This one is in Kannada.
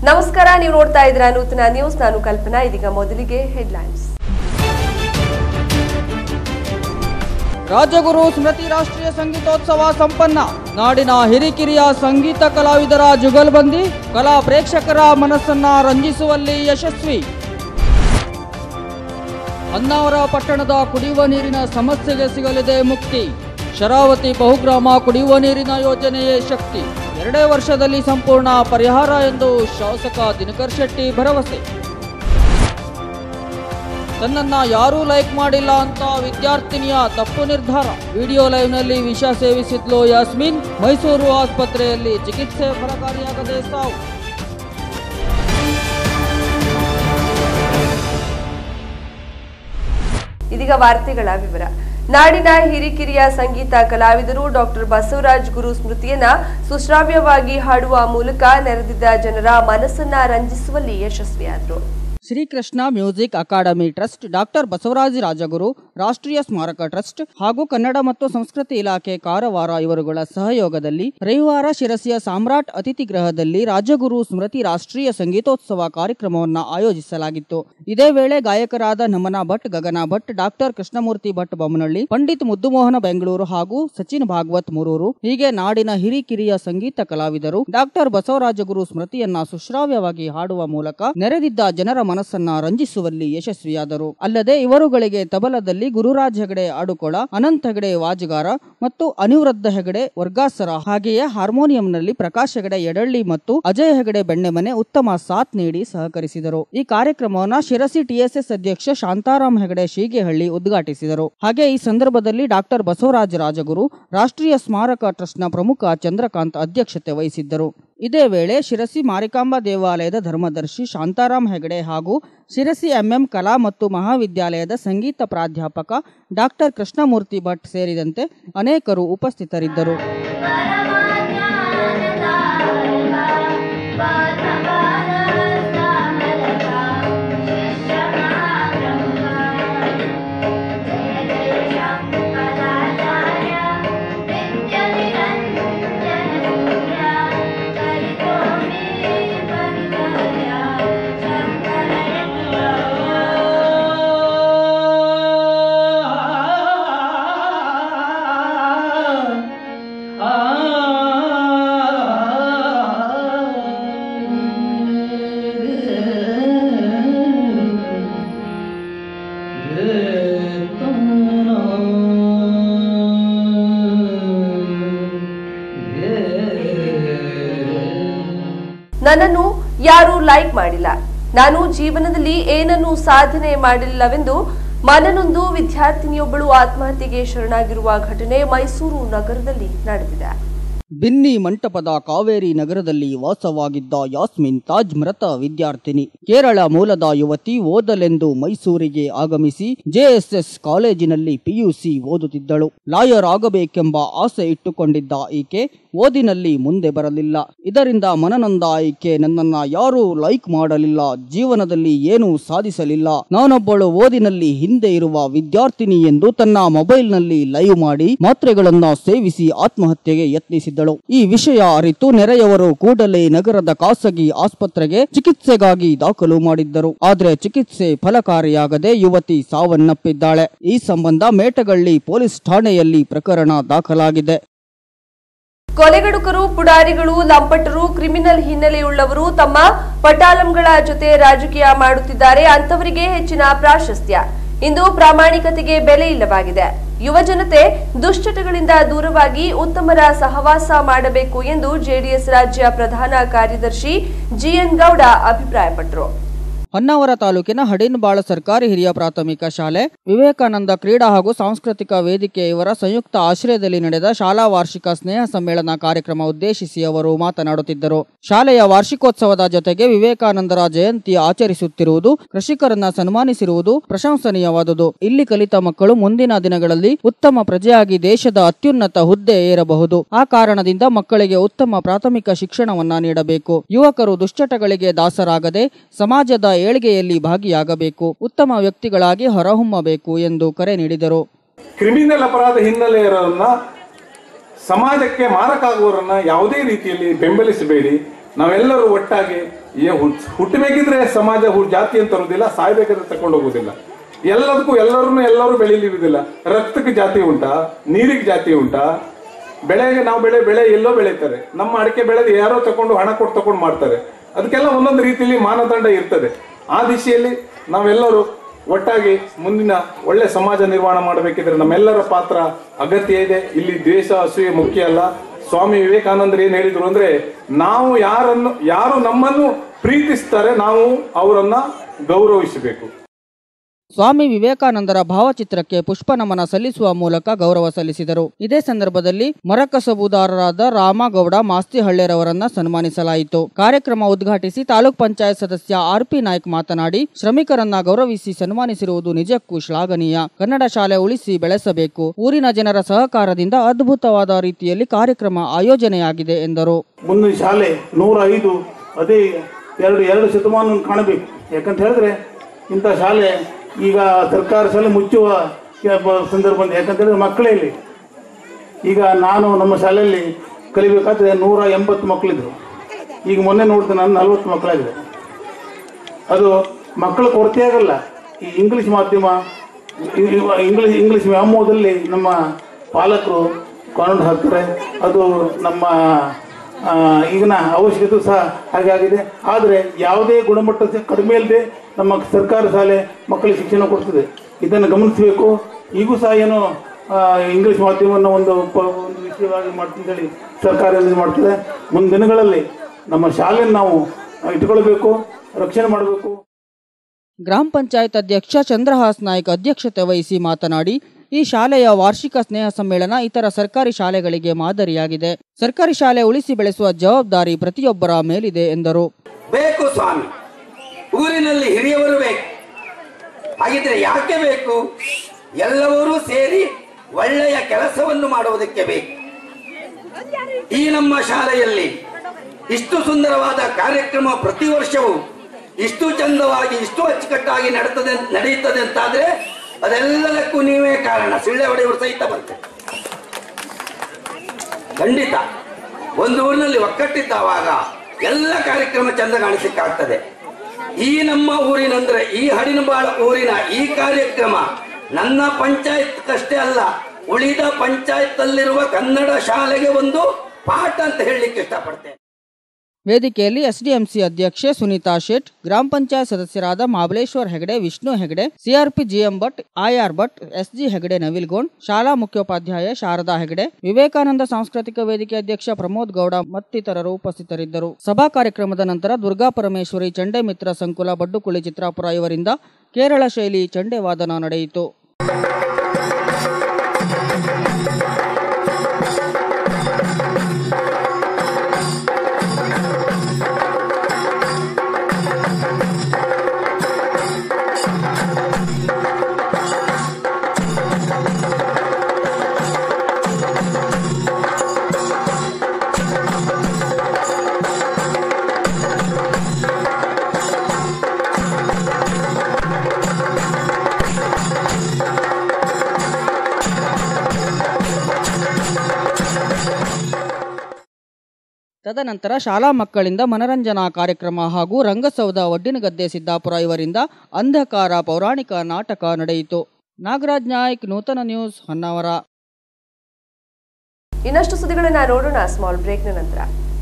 ನಮಸ್ಕಾರ ನೀವು ನೋಡ್ತಾ ಇದ್ದೀರಾ ನೂತನ ನ್ಯೂಸ್ ನಾನು ಕಲ್ಪನಾ ಇದೀಗ ಮೊದಲಿಗೆ ಹೆಡ್ಲೈನ್ಸ್ ರಾಜಗುರು ಸ್ಮೃತಿ ರಾಷ್ಟ್ರೀಯ ಸಂಗೀತೋತ್ಸವ ಸಂಪನ್ನ ನಾಡಿನ ಹಿರಿಕಿರಿಯ ಸಂಗೀತ ಕಲಾವಿದರ ಜುಗಲ್ಬಂದಿ ಕಲಾ ಪ್ರೇಕ್ಷಕರ ಮನಸ್ಸನ್ನ ರಂಜಿಸುವಲ್ಲಿ ಯಶಸ್ವಿ ಹೊನ್ನಾವರ ಪಟ್ಟಣದ ಕುಡಿಯುವ ನೀರಿನ ಸಮಸ್ಯೆಗೆ ಸಿಗಲಿದೆ ಮುಕ್ತಿ ಶರಾವತಿ ಬಹುಗ್ರಾಮ ಕುಡಿಯುವ ನೀರಿನ ಯೋಜನೆಯೇ ಶಕ್ತಿ ಎರಡೇ ವರ್ಷದಲ್ಲಿ ಸಂಪೂರ್ಣ ಪರಿಹಾರ ಎಂದು ಶಾಸಕ ದಿನಕರ್ ಶೆಟ್ಟಿ ಭರವಸೆ ತನ್ನನ್ನ ಯಾರೂ ಲೈಕ್ ಮಾಡಿಲ್ಲ ಅಂತ ವಿದ್ಯಾರ್ಥಿನಿಯ ತಪ್ಪು ನಿರ್ಧಾರ ವಿಡಿಯೋ ಲೈವ್ನಲ್ಲಿ ವಿಷ ಸೇವಿಸಿದ್ಲು ಯಾಸ್ಮಿನ್ ಮೈಸೂರು ಆಸ್ಪತ್ರೆಯಲ್ಲಿ ಚಿಕಿತ್ಸೆ ಫಲಕಾರಿಯಾಗದೆ ಸಾವು ಇದೀಗ ವಾರ್ತೆಗಳ ವಿವರ ನಾಡಿನ ಹಿರಿಕಿರಿಯ ಸಂಗೀತ ಕಲಾವಿದರು ಡಾಕ್ಟರ್ ಬಸವರಾಜ್ ಗುರು ಸ್ಮೃತಿಯನ್ನ ಸುಶ್ರಾವ್ಯವಾಗಿ ಹಾಡುವ ಮೂಲಕ ನೆರೆದಿದ್ದ ಜನರ ಮನಸ್ಸನ್ನ ರಂಜಿಸುವಲ್ಲಿ ಯಶಸ್ವಿಯಾದರು Srikrishna music academy trust doctor Basavaraja Rajaguru ರಾಷ್ಟ್ರೀಯ ಸ್ಮಾರಕ ಟ್ರಸ್ಟ್ ಹಾಗೂ ಕನ್ನಡ ಮತ್ತು ಸಂಸ್ಕೃತಿ ಇಲಾಖೆ ಕಾರವಾರ ಇವರುಗಳ ಸಹಯೋಗದಲ್ಲಿ ರವಿವಾರ ಶಿರಸಿಯ ಸಾಮ್ರಾಟ್ ಅತಿಥಿ ಗೃಹದಲ್ಲಿ ರಾಜಗುರು ಸ್ಮೃತಿ ರಾಷ್ಟ್ರೀಯ ಸಂಗೀತೋತ್ಸವ ಕಾರ್ಯಕ್ರಮವನ್ನು ಆಯೋಜಿಸಲಾಗಿತ್ತು ಇದೇ ವೇಳೆ ಗಾಯಕರಾದ ನಮನ ಭಟ್ ಗಗನ ಭಟ್ ಡಾಕ್ಟರ್ ಕೃಷ್ಣಮೂರ್ತಿ ಭಟ್ ಬೊಮ್ಮನಹಳ್ಳಿ ಪಂಡಿತ್ ಮುದ್ದುಮೋಹನ ಬೆಂಗಳೂರು ಹಾಗೂ ಸಚಿನ್ ಭಾಗವತ್ ಮುರೂರು ಹೀಗೆ ನಾಡಿನ ಹಿರಿಕಿರಿಯ ಸಂಗೀತ ಕಲಾವಿದರು ಡಾಕ್ಟರ್ ಬಸವರಾಜಗುರು ಸ್ಮೃತಿಯನ್ನ ಸುಶ್ರಾವ್ಯವಾಗಿ ಹಾಡುವ ಮೂಲಕ ನೆರೆದಿದ್ದ ಜನರ ಮನಸ್ಸನ್ನ ರಂಜಿಸುವಲ್ಲಿ ಯಶಸ್ವಿಯಾದರು ಅಲ್ಲದೆ ಇವರುಗಳಿಗೆ ತಬಲದಲ್ಲಿ ಗುರುರಾಜ್ ಹೆಗಡೆ ಆಡುಕೊಳ ಅನಂತ್ ಹೆಗಡೆ ವಾಜಗಾರ ಮತ್ತು ಅನಿವೃದ್ಧ ಹೆಗಡೆ ವರ್ಗಾಸರ ಹಾಗೆಯೇ ಹಾರ್ಮೋನಿಯಂನಲ್ಲಿ ಪ್ರಕಾಶ್ ಹೆಗಡೆ ಎಡಳ್ಳಿ ಮತ್ತು ಅಜಯ್ ಹೆಗಡೆ ಬೆಣ್ಣೆಮನೆ ಉತ್ತಮ ಸಾಥ್ ನೀಡಿ ಸಹಕರಿಸಿದರು ಈ ಕಾರ್ಯಕ್ರಮವನ್ನ ಶಿರಸಿ ಟಿಎಸ್ಎಸ್ ಅಧ್ಯಕ್ಷ ಶಾಂತಾರಾಮ್ ಹೆಗಡೆ ಶೀಗೆಹಳ್ಳಿ ಉದ್ಘಾಟಿಸಿದರು ಹಾಗೆ ಈ ಸಂದರ್ಭದಲ್ಲಿ ಡಾಕ್ಟರ್ ಬಸವರಾಜ ರಾಜಗುರು ರಾಷ್ಟ್ರೀಯ ಸ್ಮಾರಕ ಟ್ರಸ್ಟ್ನ ಪ್ರಮುಖ ಚಂದ್ರಕಾಂತ್ ಅಧ್ಯಕ್ಷತೆ ವಹಿಸಿದ್ದರು ಇದೇ ವೇಳೆ ಶಿರಸಿ ಮಾರಿಕಾಂಬಾ ದೇವಾಲಯದ ಧರ್ಮದರ್ಶಿ ಶಾಂತಾರಾಮ್ ಹೆಗಡೆ ಹಾಗೂ ಶಿರಸಿ ಎಂಎಂ ಕಲಾ ಮತ್ತು ಮಹಾವಿದ್ಯಾಲಯದ ಸಂಗೀತ ಪ್ರಾಧ್ಯಾಪಕ ಡಾಕ್ಟರ್ ಕೃಷ್ಣಮೂರ್ತಿ ಭಟ್ ಸೇರಿದಂತೆ ಅನೇಕರು ಉಪಸ್ಥಿತರಿದ್ದರು ನನ್ನನ್ನು ಯಾರೂ ಲೈಕ್ ಮಾಡಿಲ್ಲ ನಾನು ಜೀವನದಲ್ಲಿ ಏನನ್ನೂ ಸಾಧನೆ ಮಾಡಿಲ್ಲವೆಂದು ಮನನೊಂದು ವಿದ್ಯಾರ್ಥಿನಿಯೊಬ್ಬಳು ಆತ್ಮಹತ್ಯೆಗೆ ಶರಣಾಗಿರುವ ಘಟನೆ ಮೈಸೂರು ನಗರದಲ್ಲಿ ನಡೆದಿದೆ ಬಿನ್ನಿ ಮಂಟಪದ ಕಾವೇರಿ ನಗರದಲ್ಲಿ ವಾಸವಾಗಿದ್ದ ಯಾಸ್ಮಿನ್ ತಾಜ್ ಮೃತ ವಿದ್ಯಾರ್ಥಿನಿ ಕೇರಳ ಮೂಲದ ಯುವತಿ ಓದಲೆಂದು ಮೈಸೂರಿಗೆ ಆಗಮಿಸಿ ಜೆಎಸ್ಎಸ್ ಕಾಲೇಜಿನಲ್ಲಿ ಪಿಯುಸಿ ಓದುತ್ತಿದ್ದಳು ಲಾಯರ್ ಆಗಬೇಕೆಂಬ ಆಸೆ ಇಟ್ಟುಕೊಂಡಿದ್ದ ಈಕೆ ಓದಿನಲ್ಲಿ ಮುಂದೆ ಬರಲಿಲ್ಲ ಇದರಿಂದ ಮನನೊಂದ ಈಕೆ ನನ್ನನ್ನ ಯಾರೂ ಲೈಕ್ ಮಾಡಲಿಲ್ಲ ಜೀವನದಲ್ಲಿ ಏನೂ ಸಾಧಿಸಲಿಲ್ಲ ನಾನೊಬ್ಬಳು ಓದಿನಲ್ಲಿ ಹಿಂದೆ ಇರುವ ವಿದ್ಯಾರ್ಥಿನಿ ಎಂದು ತನ್ನ ಮೊಬೈಲ್ನಲ್ಲಿ ಲೈವ್ ಮಾಡಿ ಮಾತ್ರೆಗಳನ್ನ ಸೇವಿಸಿ ಆತ್ಮಹತ್ಯೆಗೆ ಯತ್ನಿಸಿದ್ದಳು ಈ ವಿಷಯ ಅರಿತು ನೆರೆಯವರು ಕೂಡಲೇ ನಗರದ ಖಾಸಗಿ ಆಸ್ಪತ್ರೆಗೆ ಚಿಕಿತ್ಸೆಗಾಗಿ ದಾಖಲು ಮಾಡಿದ್ದರು ಆದ್ರೆ ಚಿಕಿತ್ಸೆ ಫಲಕಾರಿಯಾಗದೆ ಯುವತಿ ಸಾವನ್ನಪ್ಪಿದ್ದಾಳೆ ಈ ಸಂಬಂಧ ಮೇಟಗಳ್ಳಿ ಪೊಲೀಸ್ ಠಾಣೆಯಲ್ಲಿ ಪ್ರಕರಣ ದಾಖಲಾಗಿದೆ ಕೊಲೆಗಡುಕರು ಪುಡಾರಿಗಳು ಲಂಪಟರು ಕ್ರಿಮಿನಲ್ ಹಿನ್ನೆಲೆಯುಳ್ಳವರು ತಮ್ಮ ಪಟಾಲಂಗಳ ಜೊತೆ ರಾಜಕೀಯ ಮಾಡುತ್ತಿದ್ದಾರೆ ಅಂತವರಿಗೆ ಹೆಚ್ಚಿನ ಪ್ರಾಶಸ್ತ್ಯ ಇಂದು ಪ್ರಾಮಾಣಿಕತೆಗೆ ಬೆಲೆ ಇಲ್ಲವಾಗಿದೆ ಯುವ ಜನತೆ ದುಶ್ಚಟಗಳಿಂದ ದೂರವಾಗಿ ಉತ್ತಮರ ಸಹವಾಸ ಮಾಡಬೇಕು ಎಂದು ಜೆಡಿಎಸ್ ರಾಜ್ಯ ಪ್ರಧಾನ ಕಾರ್ಯದರ್ಶಿ ಜಿಎನ್ ಗೌಡ ಅಭಿಪ್ರಾಯಪಟ್ಟರು ಹೊನ್ನಾವರ ತಾಲೂಕಿನ ಹಡಿನಬಾಳ ಸರ್ಕಾರಿ ಹಿರಿಯ ಪ್ರಾಥಮಿಕ ಶಾಲೆ ವಿವೇಕಾನಂದ ಕ್ರೀಡಾ ಹಾಗೂ ಸಾಂಸ್ಕೃತಿಕ ವೇದಿಕೆ ಇವರ ಸಂಯುಕ್ತ ಆಶ್ರಯದಲ್ಲಿ ನಡೆದ ಶಾಲಾ ವಾರ್ಷಿಕ ಸ್ನೇಹ ಸಮ್ಮೇಳನ ಕಾರ್ಯಕ್ರಮ ಉದ್ದೇಶಿಸಿ ಅವರು ಮಾತನಾಡುತ್ತಿದ್ದರು ಶಾಲೆಯ ವಾರ್ಷಿಕೋತ್ಸವದ ಜೊತೆಗೆ ವಿವೇಕಾನಂದರ ಜಯಂತಿ ಆಚರಿಸುತ್ತಿರುವುದು ಕೃಷಿಕರನ್ನ ಸನ್ಮಾನಿಸಿರುವುದು ಪ್ರಶಂಸನೀಯವಾದುದು ಇಲ್ಲಿ ಕಲಿತ ಮಕ್ಕಳು ಮುಂದಿನ ದಿನಗಳಲ್ಲಿ ಉತ್ತಮ ಪ್ರಜೆಯಾಗಿ ದೇಶದ ಅತ್ಯುನ್ನತ ಹುದ್ದೆ ಏರಬಹುದು ಆ ಕಾರಣದಿಂದ ಮಕ್ಕಳಿಗೆ ಉತ್ತಮ ಪ್ರಾಥಮಿಕ ಶಿಕ್ಷಣವನ್ನ ನೀಡಬೇಕು ಯುವಕರು ದುಶ್ಚಟಗಳಿಗೆ ದಾಸರಾಗದೆ ಸಮಾಜದ ಏಳಿಗೆಯಲ್ಲಿ ಭಾಗಿಯಾಗಬೇಕು ಉತ್ತಮ ವ್ಯಕ್ತಿಗಳಾಗಿ ಹೊರಹೊಮ್ಮಬೇಕು ಎಂದು ಕರೆ ನೀಡಿದರು ಕ್ರಿಮಿನಲ್ ಅಪರಾಧ ಹಿನ್ನೆಲೆ ಇರೋರನ್ನ ಸಮಾಜಕ್ಕೆ ಮಾರಕ ಆಗುವವರನ್ನ ಯಾವುದೇ ರೀತಿಯಲ್ಲಿ ಬೆಂಬಲಿಸಬೇಡಿ ನಾವೆಲ್ಲರೂ ಒಟ್ಟಾಗಿ ಏ ಹುಟ್ ಹುಟ್ಟಬೇಕಿದ್ರೆ ಸಮಾಜ ಹುಟ್ ಜಾತಿ ಅಂತ ತರುವುದಿಲ್ಲ ಸಾಯ್ಬೇಕಾದ್ರೆ ತಕೊಂಡು ಹೋಗುದಿಲ್ಲ ಎಲ್ಲದಕ್ಕೂ ಎಲ್ಲರನ್ನು ಎಲ್ಲರೂ ಬೆಳಿಲಿರುವುದಿಲ್ಲ ರಕ್ತಕ್ಕೆ ಜಾತಿ ಉಂಟಾ ನೀರಿಗೆ ಜಾತಿ ಉಂಟಾ ಬೆಳೆಗೆ ನಾವು ಬೆಳೆ ಬೆಳೆ ಎಲ್ಲೋ ಬೆಳೀತಾರೆ ನಮ್ಮ ಅಡಿಕೆ ಬೆಳೆದು ಯಾರೋ ತಕೊಂಡು ಹಣ ಕೊಟ್ಟು ತಕೊಂಡು ಮಾಡ್ತಾರೆ ಅದಕ್ಕೆಲ್ಲ ಒಂದೊಂದು ರೀತಿಯಲ್ಲಿ ಮಾನದಂಡ ಇರ್ತದೆ ಆ ದಿಶೆಯಲ್ಲಿ ನಾವೆಲ್ಲರೂ ಒಟ್ಟಾಗಿ ಮುಂದಿನ ಒಳ್ಳೆ ಸಮಾಜ ನಿರ್ಮಾಣ ಮಾಡಬೇಕಿದ್ರೆ ನಮ್ಮೆಲ್ಲರ ಪಾತ್ರ ಅಗತ್ಯ ಇದೆ ಇಲ್ಲಿ ದ್ವೇಷ ಅಸೂಯೆ ಮುಖ್ಯ ಅಲ್ಲ ಸ್ವಾಮಿ ವಿವೇಕಾನಂದರು ಏನ್ ಹೇಳಿದ್ರು ಅಂದ್ರೆ ನಾವು ಯಾರನ್ನು ಯಾರು ನಮ್ಮನ್ನು ಪ್ರೀತಿಸ್ತಾರೆ ನಾವು ಅವರನ್ನ ಗೌರವಿಸಬೇಕು ಸ್ವಾಮಿ ವಿವೇಕಾನಂದರ ಭಾವಚಿತ್ರಕ್ಕೆ ಪುಷ್ಪ ನಮನ ಸಲ್ಲಿಸುವ ಮೂಲಕ ಗೌರವ ಸಲ್ಲಿಸಿದರು ಇದೇ ಸಂದರ್ಭದಲ್ಲಿ ಮರಕಸಬುದಾರರಾದ ರಾಮಗೌಡ ಮಾಸ್ತಿಹಳ್ಳಿರವರನ್ನ ಸನ್ಮಾನಿಸಲಾಯಿತು ಕಾರ್ಯಕ್ರಮ ಉದ್ಘಾಟಿಸಿ ತಾಲೂಕ್ ಪಂಚಾಯತ್ ಸದಸ್ಯ ಆರ್ ಪಿ ನಾಯ್ಕ್ ಮಾತನಾಡಿ ಶ್ರಮಿಕರನ್ನ ಗೌರವಿಸಿ ಸನ್ಮಾನಿಸಿರುವುದು ನಿಜಕ್ಕೂ ಶ್ಲಾಘನೀಯ ಕನ್ನಡ ಶಾಲೆ ಉಳಿಸಿ ಬೆಳೆಸಬೇಕು ಊರಿನ ಜನರ ಸಹಕಾರದಿಂದ ಅದ್ಭುತವಾದ ರೀತಿಯಲ್ಲಿ ಕಾರ್ಯಕ್ರಮ ಆಯೋಜನೆಯಾಗಿದೆ ಎಂದರು ಮುಂದಿನ ಶಾಲೆ ನೂರ ಐದು ಅದೇ ಎರಡು ಎರಡು ಶತಮಾನ ಕಾಣಬೇಕು ಯಾಕಂತ ಹೇಳಿದ್ರೆ ಇಂಥ ಶಾಲೆ ಈಗ ಸರ್ಕಾರ ಶಾಲೆ ಮುಚ್ಚುವ ಕೆ- ಬ- ಸಂದರ್ಭ ಬಂದಿದೆ ಯಾಕಂತ ಹೇಳಿದ್ರೆ ಮಕ್ಕಳೇ ಇಲ್ಲಿ ಈಗ ನಾನು ನಮ್ಮ ಶಾಲೆಯಲ್ಲಿ ಕಲಿಬೇಕಾದ್ರೆ ನೂರ ಎಂಬತ್ತು ಮಕ್ಕಳಿದ್ರು ಈಗ ಮೊನ್ನೆ ನೋಡ್ತೇನೆ ನಾನು ನಲ್ವತ್ತು ಮಕ್ಕಳಾಗಿದೆ ಅದು ಮಕ್ಕಳ ಕೊರತೆ ಆಗಲ್ಲ ಈ ಇಂಗ್ಲಿಷ್ ಮಾಧ್ಯಮ ಇ- ಇ- ಇಂಗ್ಲಿಷ್ ಇಂಗ್ಲಿಷ್ ವ್ಯಾಮೋಹದಲ್ಲಿ ನಮ್ಮ ಪಾಲಕರು ಕಾನೂನು ಹಾಕ್ತಾರೆ ಅದು ನಮ್ಮ ಆ, ಈಗಿನ ಅವಶ್ಯಕತೆ ಸಹ ಹಾಗೆ ಆಗಿದೆ ಆದರೆ ಯಾವುದೇ ಗುಣಮಟ್ಟ ಸಹ ಕಡಿಮೆ ಇಲ್ಲದೆ ನಮ್ಮ ಸರ್ಕಾರ ಶಾಲೆ ಮಕ್ಕಳಿಗೆ ಶಿಕ್ಷಣ ಕೊಡ್ತದೆ ಇದನ್ನು ಗಮನಿಸಬೇಕು ಈಗೂ ಸಹ ಏನು ಆ, ಇಂಗ್ಲಿಷ್ ಮಾಧ್ಯಮವನ್ನು ಒಂದು ಪ- ಒಂದು ವಿಷಯವಾಗಿ ಮಾಡ್ತಂತೇಳಿ ಸರ್ಕಾರ ಇದು ಮಾಡ್ತದೆ ಮುಂದಿನ ದಿನಗಳಲ್ಲಿ ನಮ್ಮ ಶಾಲೆಯನ್ನು ನಾವು ಇಟ್ಕೊಳ್ಬೇಕು ರಕ್ಷಣೆ ಮಾಡಬೇಕು ಗ್ರಾಮ ಪಂಚಾಯತ್ ಅಧ್ಯಕ್ಷ ಚಂದ್ರಹಾಸ್ ನಾಯ್ಕ್ ಅಧ್ಯಕ್ಷತೆ ವಹಿಸಿ ಮಾತನಾಡಿ ಈ ಶಾಲೆಯ ವಾರ್ಷಿಕ ಸ್ನೇಹ ಸಮ್ಮೇಳನ ಇತರ ಸರ್ಕಾರಿ ಶಾಲೆಗಳಿಗೆ ಮಾದರಿಯಾಗಿದೆ ಸರ್ಕಾರಿ ಶಾಲೆ ಉಳಿಸಿ ಬೆಳೆಸುವ ಜವಾಬ್ದಾರಿ ಪ್ರತಿಯೊಬ್ಬರ ಮೇಲಿದೆ ಎಂದರು ಬೇಕು ಸ್ವಾಮಿ ಊರಿನಲ್ಲಿ ಹಿರಿಯವರು ಬೇಕು ಹಾಗಿದ್ರೆ ಯಾಕೆ ಬೇಕು ಎಲ್ಲರೂ ಸೇರಿ ಒಳ್ಳೆಯ ಕೆಲಸವನ್ನು ಮಾಡುವುದಕ್ಕೆ ಬೇಕು ಈ ನಮ್ಮ ಶಾಲೆಯಲ್ಲಿ ಇಷ್ಟು ಸುಂದರವಾದ ಕಾರ್ಯಕ್ರಮ ಪ್ರತಿ ವರ್ಷವೂ ಇಷ್ಟು ಚಂದವಾಗಿ ಇಷ್ಟು ಅಚ್ಚುಕಟ್ಟಾಗಿ ನಡೀತದೆ ನಡೆಯುತ್ತದೆ ಅಂತಾದ್ರೆ ಅದೆಲ್ಲದಕ್ಕೂ ನೀವೇ ಕಾರಣ ಸಿಳ್ಳೆ ಹೊಡೆಯವರು ಸಹಿತ ಬರ್ತದೆ ಖಂಡಿತ ಒಂದು ಊರಿನಲ್ಲಿ ಒಕ್ಕಟ್ಟಿದ್ದಾವಾಗ ಎಲ್ಲ ಕಾರ್ಯಕ್ರಮ ಚಂದ ಕಾಣಿಸಲಿಕ್ಕಾಗ್ತದೆ ಈ ನಮ್ಮ ಊರಿನಂದ್ರೆ ಈ ಹಡಿನಬಾಳ ಊರಿನ ಈ ಕಾರ್ಯಕ್ರಮ ನನ್ನ ಪಂಚಾಯತ್ ಅಷ್ಟೇ ಅಲ್ಲ ಉಳಿದ ಪಂಚಾಯತ್ ಅಲ್ಲಿರುವ ಕನ್ನಡ ಶಾಲೆಗೆ ಒಂದು ಪಾಠ ಅಂತ ಹೇಳಲಿಕ್ಕೆ ಇಷ್ಟಪಡ್ತೇನೆ ವೇದಿಕೆಯಲ್ಲಿ ಎಸ್ಡಿಎಂಸಿ ಅಧ್ಯಕ್ಷೆ ಸುನೀತಾ ಶೇಟ್ ಗ್ರಾಮ ಪಂಚಾಯತ್ ಸದಸ್ಯರಾದ Mahabaleshwar Hegde Vishnu Hegde CRP GM Bhat IR Bhat SG Hegde Navilgon ಶಾಲಾ ಮುಖ್ಯೋಪಾಧ್ಯಾಯ ಶಾರದಾ ಹೆಗಡೆ ವಿವೇಕಾನಂದ ಸಾಂಸ್ಕೃತಿಕ ವೇದಿಕೆ ಅಧ್ಯಕ್ಷ ಪ್ರಮೋದ್ ಗೌಡ ಮತ್ತಿತರರು ಉಪಸ್ಥಿತರಿದ್ದರು ಸಭಾ ಕಾರ್ಯಕ್ರಮದ ನಂತರ ದುರ್ಗಾ ಪರಮೇಶ್ವರಿ ಚಂಡೆ ಮಿತ್ರ ಸಂಕುಲ ಬಡ್ಡುಕುಳಿ ಚಿತ್ರಾಪುರ ಇವರಿಂದ ಕೇರಳ ಶೈಲಿ ಚಂಡೆ ವಾದನ ನಡೆಯಿತು ತದನಂತರ ಶಾಲಾ ಮಕ್ಕಳಿಂದ ಮನರಂಜನಾ ಕಾರ್ಯಕ್ರಮ ಹಾಗೂ ರಂಗಸೌಧ ಒಡ್ಡಿನಗದ್ದೆ ಸಿದ್ದಾಪುರ ಇವರಿಂದ ಅಂಧಕಾರ ಪೌರಾಣಿಕ ನಾಟಕ ನಡೆಯಿತು ನಾಗರಾಜ್ ನಾಯ್ಕ್ ನೂತನ ನ್ಯೂಸ್ ಹೊನ್ನಾವರ ಇನ್ನಷ್ಟು ಸುದ್ದಿಗಳನ್ನ ನೋಡೋಣ ಸ್ಮಾಲ್ ಬ್ರೇಕ್ನ ನಂತರ